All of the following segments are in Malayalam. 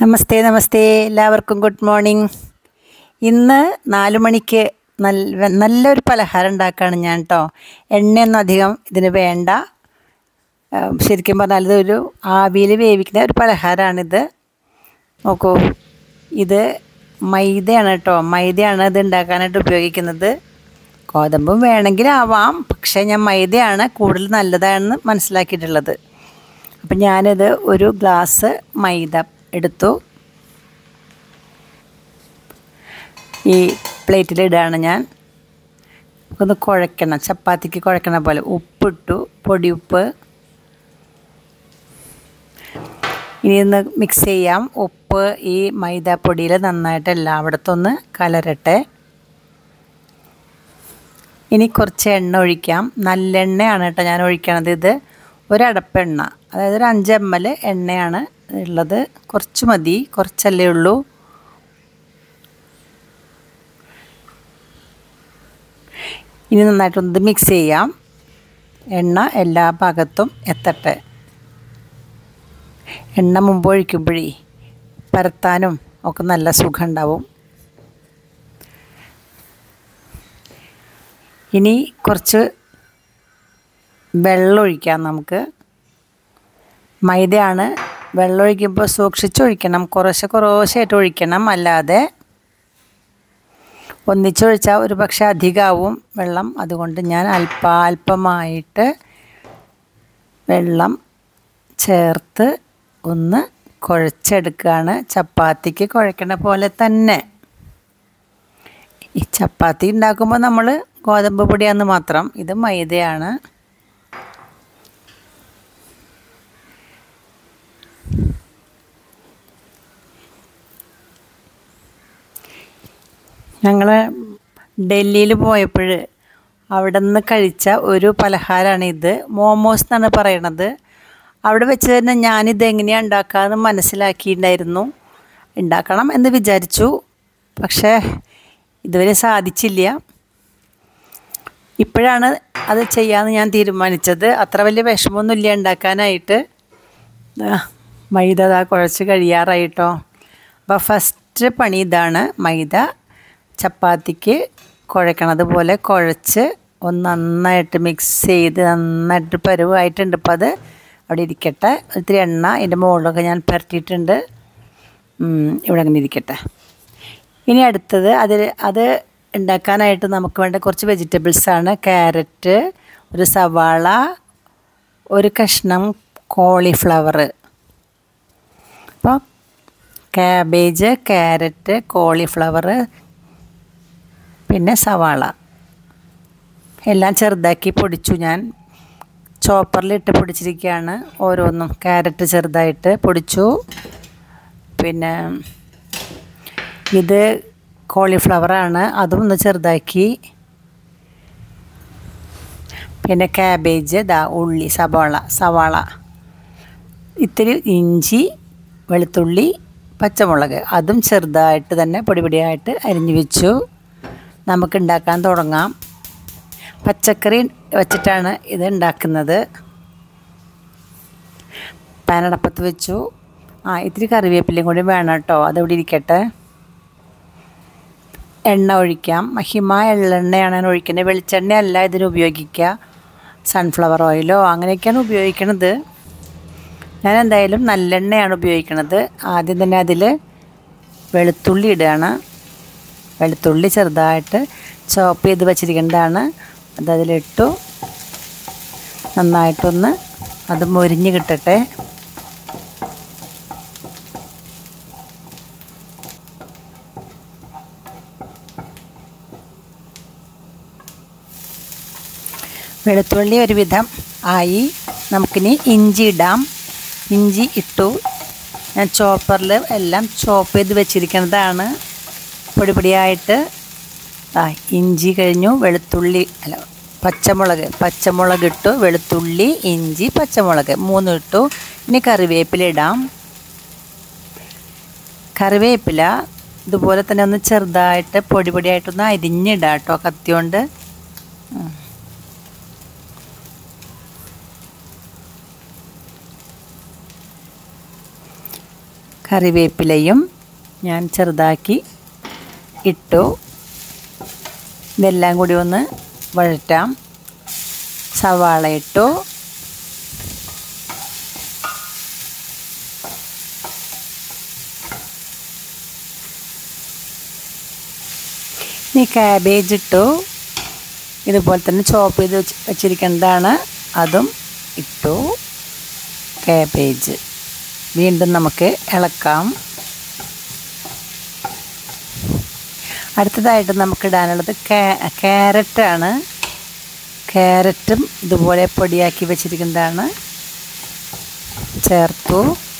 നമസ്തേ നമസ്തേ എല്ലാവർക്കും ഗുഡ് മോർണിംഗ് ഇന്ന് നാല് മണിക്ക് നല്ല നല്ലൊരു പലഹാരം ഉണ്ടാക്കുകയാണ് ഞാൻ കേട്ടോ എണ്ണയൊന്നും അധികം ഇതിന് വേണ്ട ആ, ശരിക്കും പറഞ്ഞാൽ ഇതൊരു ആവിയിൽ വേവിക്കുന്ന ഒരു പലഹാരമാണിത് നോക്കൂ ഇത് മൈദയാണ് കേട്ടോ മൈദയാണ് ഇത് ഉണ്ടാക്കാനായിട്ട് ഉപയോഗിക്കുന്നത് ഗോതമ്പും വേണമെങ്കിൽ ആവാം പക്ഷേ ഞാൻ മൈദയാണ് കൂടുതൽ നല്ലതാണെന്ന് മനസ്സിലാക്കിയിട്ടുള്ളത് അപ്പം ഞാനിത് ഒരു ഗ്ലാസ് മൈദ എടുത്തു ഈ പ്ലേറ്റിലിടുകയാണ് ഞാൻ ഒന്ന് കുഴയ്ക്കണം ചപ്പാത്തിക്ക് കുഴക്കണ പോലെ ഉപ്പിട്ടു പൊടിയുപ്പ് ഇനി ഒന്ന് മിക്സ് ചെയ്യാം ഉപ്പ് ഈ മൈദാപ്പൊടിയിൽ നന്നായിട്ട് എല്ലായിടത്തും ഒന്ന് കലരട്ടെ ഇനി കുറച്ച് എണ്ണ ഒഴിക്കാം നല്ലെണ്ണയാണ് കേട്ടോ ഞാൻ ഒഴിക്കണത് ഇത് ഒരടപ്പെണ്ണ അതായത് ഒരു അഞ്ച് എം എൽ എണ്ണയാണ് ഉള്ളത് കുറച്ച് മതി കുറച്ചല്ലേ ഉള്ളൂ ഇനി നന്നായിട്ടൊന്ന് മിക്സ് ചെയ്യാം എണ്ണ എല്ലാ ഭാഗത്തും എത്തട്ടെ എണ്ണ മുമ്പ് ഒഴിക്കുമ്പോഴേ പരത്താനും ഒക്കെ നല്ല സുഖം ഉണ്ടാവും ഇനി കുറച്ച് വെള്ളം ഒഴിക്കാം നമുക്ക് മൈദയാണ് വെള്ളം ഒഴിക്കുമ്പോൾ സൂക്ഷിച്ചൊഴിക്കണം കുറേശ്ശെ കുറേശ്ശായിട്ട് ഒഴിക്കണം അല്ലാതെ ഒന്നിച്ചൊഴിച്ചാൽ ഒരു പക്ഷേ അധികമാവും വെള്ളം അതുകൊണ്ട് ഞാൻ അല്പാൽപമായിട്ട് വെള്ളം ചേർത്ത് ഒന്ന് കുഴച്ചെടുക്കുകയാണ് ചപ്പാത്തിക്ക് കുഴക്കണ പോലെ തന്നെ ഈ ചപ്പാത്തി ഉണ്ടാക്കുമ്പോൾ നമ്മൾ ഗോതമ്പ് പൊടിയാന്ന് മാത്രം ഇത് മൈദയാണ് ഞങ്ങൾ ഡൽഹിയിൽ പോയപ്പോൾ അവിടെ നിന്ന് കഴിച്ച ഒരു പലഹാരമാണ് ഇത് മോമോസ് എന്നാണ് പറയണത് അവിടെ വെച്ച് തന്നെ ഞാനിത് എങ്ങനെയാണ് ഉണ്ടാക്കാമെന്ന് മനസ്സിലാക്കിയിട്ടുണ്ടായിരുന്നു ഉണ്ടാക്കണം എന്ന് വിചാരിച്ചു പക്ഷേ ഇതുവരെ സാധിച്ചില്ല ഇപ്പോഴാണ് അത് ചെയ്യാമെന്ന് ഞാൻ തീരുമാനിച്ചത് അത്ര വലിയ വിഷമമൊന്നുമില്ല ഉണ്ടാക്കാനായിട്ട് ദാ മൈദ ദാ കുഴച്ച് കഴിയാറായിട്ടോ അപ്പോൾ ഫസ്റ്റ് പണി ഇതാണ് മൈദ ചപ്പാത്തിക്ക് കുഴക്കണത് പോലെ കുഴച്ച് ഒന്ന് നന്നായിട്ട് മിക്സ് ചെയ്ത് നന്നായിട്ട് പരുവായിട്ടുണ്ട് ഇപ്പോൾ അത് അവിടെ ഇരിക്കട്ടെ ഇത്തിരി എണ്ണ ഇതിൻ്റെ മുകളിലൊക്കെ ഞാൻ പുരട്ടിയിട്ടുണ്ട് ഉം, ഇവിടെ അങ്ങനെ ഇരിക്കട്ടെ ഇനി അടുത്തത് അതിൽ അത് ഉണ്ടാക്കാനായിട്ട് നമുക്ക് വേണ്ട കുറച്ച് വെജിറ്റബിൾസാണ് ക്യാരറ്റ് ഒരു സവാള ഒരു കഷ്ണം കോളിഫ്ലവർ അപ്പോൾ കാബേജ് ക്യാരറ്റ് കോളിഫ്ലവർ പിന്നെ സവാള എല്ലാം ചെറുതാക്കി പൊടിച്ചു ഞാൻ ചോപ്പറിലിട്ട് പൊടിച്ചിരിക്കുകയാണ് ഓരോന്നും ക്യാരറ്റ് ചെറുതായിട്ട് പൊടിച്ചു പിന്നെ ഇത് കോളിഫ്ലവറാണ് അതും ഒന്ന് ചെറുതാക്കി പിന്നെ കാബേജ് ദാ ഉള്ളി സവാള സവാള ഇത്തിരി ഇഞ്ചി വെളുത്തുള്ളി പച്ചമുളക് അതും ചെറുതായിട്ട് തന്നെ പൊടി പൊടിയായിട്ട് അരിഞ്ഞു വെച്ചു നമുക്ക് ഉണ്ടാക്കാൻ തുടങ്ങാം പച്ചക്കറി വച്ചിട്ടാണ് ഇത് ഉണ്ടാക്കുന്നത് പാനടപ്പത്ത് വെച്ചു ആ ഇത്തിരി കറിവേപ്പിലയും കൂടി വേണം കേട്ടോ അതിവിടെ ഇരിക്കട്ടെ എണ്ണ ഒഴിക്കാം മഹിമ എള്ളെണ്ണയാണ് ഞാൻ ഒഴിക്കുന്നത് വെളിച്ചെണ്ണയല്ല ഇതിന് ഉപയോഗിക്കുക സൺഫ്ലവർ ഓയിലോ അങ്ങനെയൊക്കെയാണ് ഉപയോഗിക്കുന്നത് ഞാൻ എന്തായാലും നല്ലെണ്ണയാണ് ഉപയോഗിക്കുന്നത് ആദ്യം തന്നെ അതിൽ വെളുത്തുള്ളി ഇടുകയാണ് വെളുത്തുള്ളി ചെറുതായിട്ട് ചോപ്പ് ചെയ്ത് വച്ചിരിക്കേണ്ടതാണ് അത് അതിലിട്ടു നന്നായിട്ടൊന്ന് അത് മൊരിഞ്ഞ് കിട്ടട്ടെ വെളുത്തുള്ളി ഒരുവിധം ആയി നമുക്കിനി ഇഞ്ചി ഇടാം ഇഞ്ചി ഇട്ടു ഞാൻ ചോപ്പറിൽ എല്ലാം ചോപ്പ് ചെയ്ത് വെച്ചിരിക്കുന്നതാണ് പൊടി പൊടിയായിട്ട് ആ ഇഞ്ചി കഴിഞ്ഞു വെളുത്തുള്ളി അല്ല പച്ചമുളക് പച്ചമുളക് ഇട്ടു വെളുത്തുള്ളി ഇഞ്ചി പച്ചമുളക് മൂന്നും ഇട്ടു ഇനി കറിവേപ്പില ഇടാം കറിവേപ്പില ഇതുപോലെ തന്നെ ഒന്ന് ചെറുതായിട്ട് പൊടി പൊടിയായിട്ടൊന്ന് അരിഞ്ഞിടാം കേട്ടോ കത്തിയോണ്ട് കറിവേപ്പിലയും ഞാൻ ചെറുതാക്കി ഇട്ടു ഇതെല്ലാം കൂടി ഒന്ന് വഴറ്റാം സവാള ഇട്ടു ഇനി കാബേജ് ഇട്ടു ഇതുപോലെ തന്നെ ചോപ്പ് ചെയ്ത് വെച്ച് വെച്ചിരിക്കുന്നതാണ് അതും ഇട്ടു കാബേജ് വീണ്ടും നമുക്ക് ഇളക്കാം അടുത്തതായിട്ട് നമുക്ക് ഇടാനുള്ളത് ക്യാരറ്റാണ് ക്യാരറ്റും ഇതുപോലെ പൊടിയാക്കി വെച്ചിരിക്കുന്നതാണ് ചേർത്തു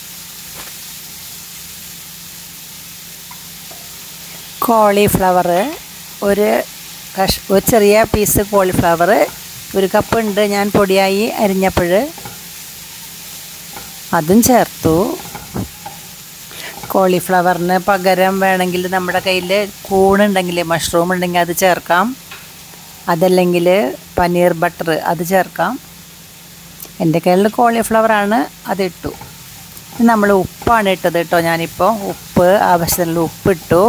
കോളിഫ്ലവർ ഒരു കഷ് ഒരു ചെറിയ പീസ് കോളിഫ്ലവർ ഒരു കപ്പ് ഉണ്ട് ഞാൻ പൊടിയായി അരിഞ്ഞപ്പോൾ അതും ചേർത്തു കോളിഫ്ലവറിന് പകരം വേണമെങ്കിൽ നമ്മുടെ കയ്യിൽ കൂണുണ്ടെങ്കിൽ മഷ്റൂം ഉണ്ടെങ്കിൽ അത് ചേർക്കാം അതല്ലെങ്കിൽ പനീർ ബട്ടർ അത് ചേർക്കാം എൻ്റെ കയ്യിൽ കോളിഫ്ലവറാണ് അതിട്ടു നമ്മൾ ഉപ്പാണ് ഇട്ടത് കേട്ടോ ഞാനിപ്പോൾ ഉപ്പ് ആവശ്യത്തിനുള്ള ഉപ്പിട്ടു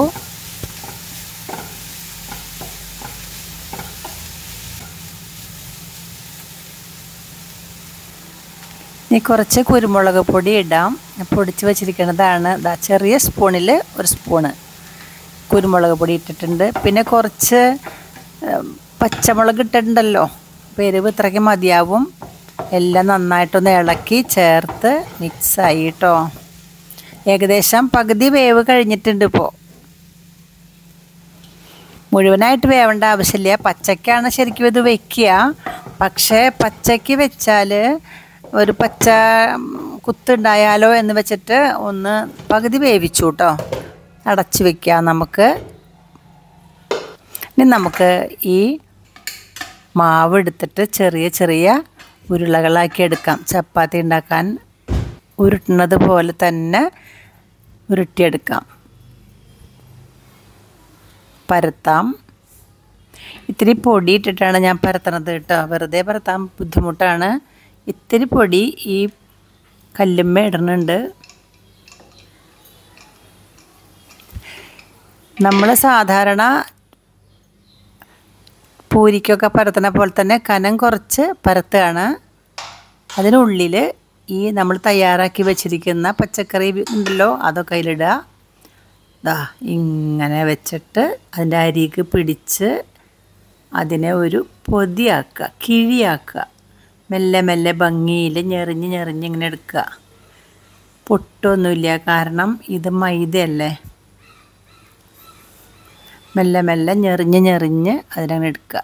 ഇനി കുറച്ച് കുരുമുളക് പൊടി ഇടാം പൊടിച്ച് വെച്ചിരിക്കുന്നതാണ് ദാ ചെറിയ സ്പൂണിൽ ഒരു സ്പൂണ് കുരുമുളക് പൊടി ഇട്ടിട്ടുണ്ട് പിന്നെ കുറച്ച് പച്ചമുളക് ഇട്ടിട്ടുണ്ടല്ലോ എരിവ് ഇത്രയ്ക്ക് മതിയാവും എല്ലാം നന്നായിട്ടൊന്ന് ഇളക്കി ചേർത്ത് മിക്സായി കേട്ടോ ഏകദേശം പകുതി വേവ് കഴിഞ്ഞിട്ടുണ്ട് ഇപ്പോൾ മുഴുവനായിട്ട് വേവേണ്ട ആവശ്യമില്ല പച്ചക്കാണ് ശരിക്കും ഇത് വെക്കുക പക്ഷേ പച്ചയ്ക്ക് വെച്ചാൽ ഒരു പച്ച കുത്തുണ്ടായാലോ എന്ന് വെച്ചിട്ട് ഒന്ന് പകുതി വേവിച്ചു കേട്ടോ അടച്ച് വെക്കാം നമുക്ക് ഇനി നമുക്ക് ഈ മാവ് എടുത്തിട്ട് ചെറിയ ചെറിയ ഉരുളകളാക്കി എടുക്കാം ചപ്പാത്തി ഉണ്ടാക്കാൻ ഉരുട്ടുന്നത് പോലെ തന്നെ ഉരുട്ടിയെടുക്കാം പരത്താം ഇത്തിരി പൊടി ഇട്ടിട്ടാണ് ഞാൻ പരത്തണത് കേട്ടോ വെറുതെ പരത്താൻ ബുദ്ധിമുട്ടാണ് ഇത്തിരി പൊടി ഈ കല്ലുമ്മ ഇടുന്നുണ്ട് നമ്മൾ സാധാരണ പൂരിക്കൊക്കെ പരത്തണ പോലെ തന്നെ കനം കുറച്ച് പരത്തുകയാണ് അതിനുള്ളിൽ ഈ നമ്മൾ തയ്യാറാക്കി വെച്ചിരിക്കുന്ന പച്ചക്കറി ഉണ്ടല്ലോ അതൊക്കെ അതിലിടുക ദാ ഇങ്ങനെ വെച്ചിട്ട് അതിൻ്റെ അരിക്ക് പിടിച്ച് അതിനെ ഒരു പൊതിയാക്കുക കിഴിയാക്കുക മെല്ലെ മെല്ലെ ഭംഗിയിൽ ഞെറിഞ്ഞ് ഞെറിഞ്ഞ് ഇങ്ങനെ എടുക്കുക പൊട്ടൊന്നുമില്ല കാരണം ഇത് മൈദയല്ലേ മെല്ലെ മെല്ലെ ഞെറിഞ്ഞ് ഞെറിഞ്ഞ് അതിനങ്ങനെ എടുക്കുക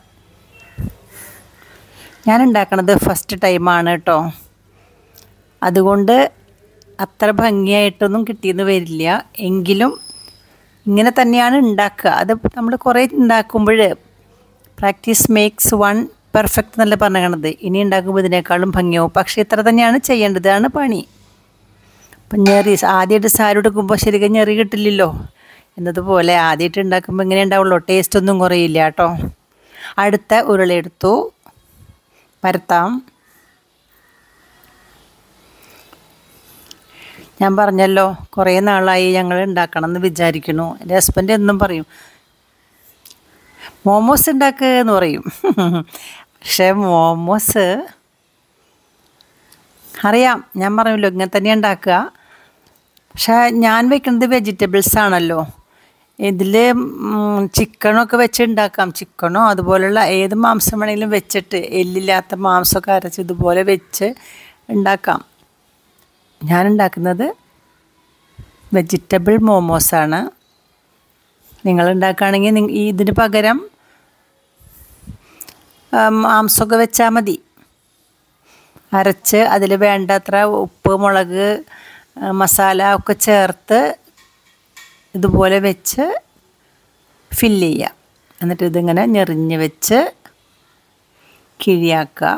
ഞാൻ ഉണ്ടാക്കണത് ഫസ്റ്റ് ടൈമാണ് കേട്ടോ അതുകൊണ്ട് അത്ര ഭംഗിയായിട്ടൊന്നും കിട്ടിയെന്ന് വരില്ല എങ്കിലും ഇങ്ങനെ തന്നെയാണ് ഉണ്ടാക്കുക അത് നമ്മൾ കുറേ ഉണ്ടാക്കുമ്പോൾ പ്രാക്ടീസ് മേക്സ് വൺ പെർഫെക്റ്റ് എന്നല്ല പറഞ്ഞത് ഇനി ഉണ്ടാക്കുമ്പോൾ ഇതിനേക്കാളും ഭംഗിയാവും പക്ഷേ ഇത്ര തന്നെയാണ് ചെയ്യേണ്ടതാണ് പണി അപ്പം ഞെറി ആദ്യമായിട്ട് സാരി എടുക്കുമ്പോൾ ശരിക്കും ഞെറി കിട്ടില്ലല്ലോ എന്നതുപോലെ ആദ്യമായിട്ട് ഉണ്ടാക്കുമ്പോൾ ഇങ്ങനെ ഉണ്ടാവുള്ളൂ ടേസ്റ്റ് ഒന്നും കുറയില്ല കേട്ടോ അടുത്ത ഉരുളയെടുത്തു പരത്താം ഞാൻ പറഞ്ഞല്ലോ കുറേ നാളായി ഞങ്ങൾ ഉണ്ടാക്കണം എന്ന് വിചാരിക്കുന്നു എൻ്റെ ഹസ്ബൻഡ് എന്നും പറയും മോമോസ് ഉണ്ടാക്കുക എന്ന് പറയും പക്ഷേ മോമോസ് അറിയാം ഞാൻ പറഞ്ഞല്ലോ ഇങ്ങനെ തന്നെ ഉണ്ടാക്കുക പക്ഷേ ഞാൻ വെക്കുന്നത് വെജിറ്റബിൾസ് ആണല്ലോ ഇതിൽ ചിക്കനൊക്കെ വെച്ച് ഉണ്ടാക്കാം ചിക്കനോ അതുപോലുള്ള ഏത് മാംസം വേണമെങ്കിലും വെച്ചിട്ട് എല്ലില്ലാത്ത മാംസമൊക്കെ അരച്ച് ഇതുപോലെ വെച്ച് ഉണ്ടാക്കാം ഞാൻ ഉണ്ടാക്കുന്നത് വെജിറ്റബിൾ മോമോസാണ് നിങ്ങൾ ഉണ്ടാക്കുകയാണെങ്കിൽ ഈ ഇതിന് പകരം മാംസമൊക്കെ വെച്ചാൽ മതി അരച്ച് അതിൽ വേണ്ടത്ര ഉപ്പ് മുളക് മസാല ഒക്കെ ചേർത്ത് ഇതുപോലെ വെച്ച് ഫില്ല് ചെയ്യുക എന്നിട്ട് ഇതിങ്ങനെ ഞെറിഞ്ഞ് വെച്ച് കിഴിയാക്കുക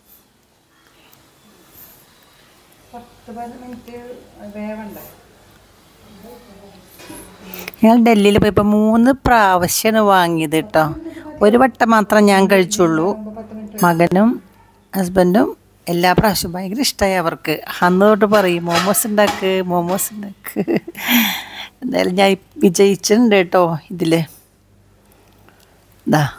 ഞങ്ങൾ ഡൽഹിയിൽ പോയപ്പോൾ മൂന്ന് പ്രാവശ്യമാണ് വാങ്ങിയത് കേട്ടോ ഒരു വട്ടം മാത്രം ഞാൻ കഴിച്ചുള്ളൂ മകനും ഹസ്ബൻഡും എല്ലാ പ്രാവശ്യവും ഭയങ്കര ഇഷ്ടമായി അവർക്ക് അന്ന് തൊട്ട് പറയും മോമോസ് ഉണ്ടാക്ക് മോമോസ് ഉണ്ടാക്ക് എന്തായാലും ഞാൻ വിജയിച്ചിട്ടുണ്ട് കേട്ടോ ഇതിൽ ഇതാ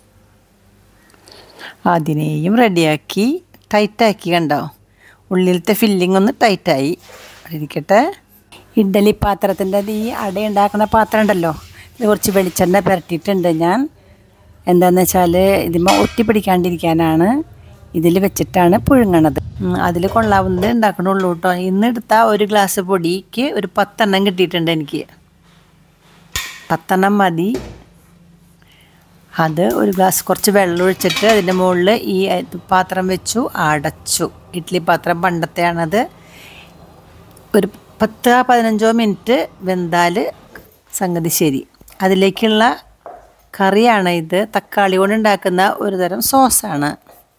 അതിനെയും റെഡിയാക്കി ടൈറ്റാക്കി കണ്ടോ ഉള്ളിലത്തെ ഫില്ലിംഗ് ഒന്ന് ടൈറ്റായി ഇരിക്കട്ടെ ഇഡ്ഡലി പാത്രത്തിൻ്റെ ഈ അട ഉണ്ടാക്കുന്ന പാത്രം ഉണ്ടല്ലോ ഇത് കുറച്ച് വെളിച്ചെണ്ണ പുരട്ടിയിട്ടുണ്ട് ഞാൻ എന്താണെന്ന് വെച്ചാൽ ഇതിമ്മ ഒട്ടി പിടിക്കാണ്ടിരിക്കാനാണ് ഇതിൽ വെച്ചിട്ടാണ് പുഴുങ്ങണത് അതിൽ കൊള്ളാവുന്നത് ഉണ്ടാക്കണുള്ളൂ കേട്ടോ ഇന്ന് എടുത്ത ഒരു ഗ്ലാസ് പൊടിക്ക് ഒരു പത്തെണ്ണം കിട്ടിയിട്ടുണ്ട് എനിക്ക് പത്തെണ്ണം മതി അത് ഒരു ഗ്ലാസ് കുറച്ച് വെള്ളം ഒഴിച്ചിട്ട് അതിൻ്റെ മുകളിൽ ഈ പാത്രം വെച്ചു അടച്ചു ഇഡ്ഡലി പാത്രം പണ്ടത്തെയാണത് ഒരു പത്ത് പതിനഞ്ചോ മിനിറ്റ് വെന്താൽ സംഗതി ശരി അതിലേക്കുള്ള കറിയാണ് ഇത് തക്കാളി കൊണ്ട് ഉണ്ടാക്കുന്ന ഒരു തരം സോസാണ്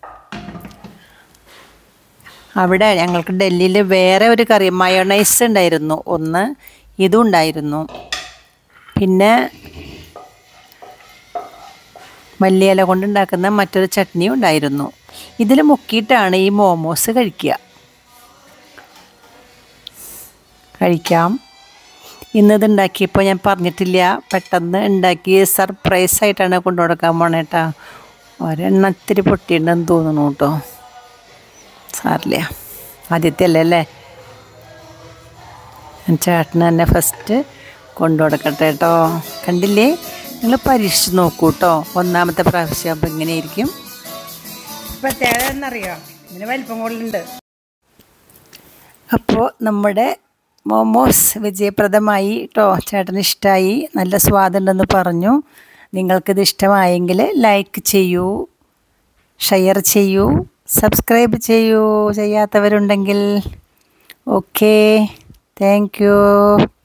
അവിടെ ഞങ്ങൾക്ക് ഡൽഹിയിൽ വേറെ ഒരു കറി മയോണൈസ് ഉണ്ടായിരുന്നു ഒന്ന് ഇതും ഉണ്ടായിരുന്നു പിന്നെ മല്ലിയില കൊണ്ടുണ്ടാക്കുന്ന മറ്റൊരു ചട്നി ഉണ്ടായിരുന്നു ഇതിൽ മുക്കിയിട്ടാണ് ഈ മോമോസ് കഴിക്കുക കഴിക്കാം ഇന്നത് ഉണ്ടാക്കിയപ്പോൾ ഞാൻ പറഞ്ഞിട്ടില്ല പെട്ടെന്ന് ഉണ്ടാക്കി സർപ്രൈസ് ആയിട്ടാണ് കൊണ്ടു കൊടുക്കാൻ പോണേട്ടാ ഒരെണ്ണം ഇത്തിരി പൊട്ടിയിട്ടുണ്ടെന്ന് തോന്നുന്നു കേട്ടോ സാറില്ല ആദ്യത്തെ അല്ലേ അല്ലേ ചേട്ടന് തന്നെ ഫസ്റ്റ് കൊണ്ടു കൊടുക്കട്ടെ കേട്ടോ കണ്ടില്ലേ നിങ്ങൾ പരീക്ഷിച്ച് നോക്കൂ കേട്ടോ ഒന്നാമത്തെ പ്രാവശ്യം അപ്പം ഇങ്ങനെയായിരിക്കും പ്രത്യേകത എന്നറിയോ ഇതിന് വലിപ്പം കൂടുതലുണ്ട് അപ്പോൾ നമ്മുടെ മോമോസ് വിജയപ്രദമായി കേട്ടോ ചേട്ടന് ഇഷ്ടമായി നല്ല സ്വാദുണ്ടെന്ന് പറഞ്ഞു നിങ്ങൾക്കിത് ഇഷ്ടമായെങ്കിൽ ലൈക്ക് ചെയ്യൂ ഷെയർ ചെയ്യൂ സബ്സ്ക്രൈബ് ചെയ്യൂ ചെയ്യാത്തവരുണ്ടെങ്കിൽ ഓക്കെ താങ്ക് യു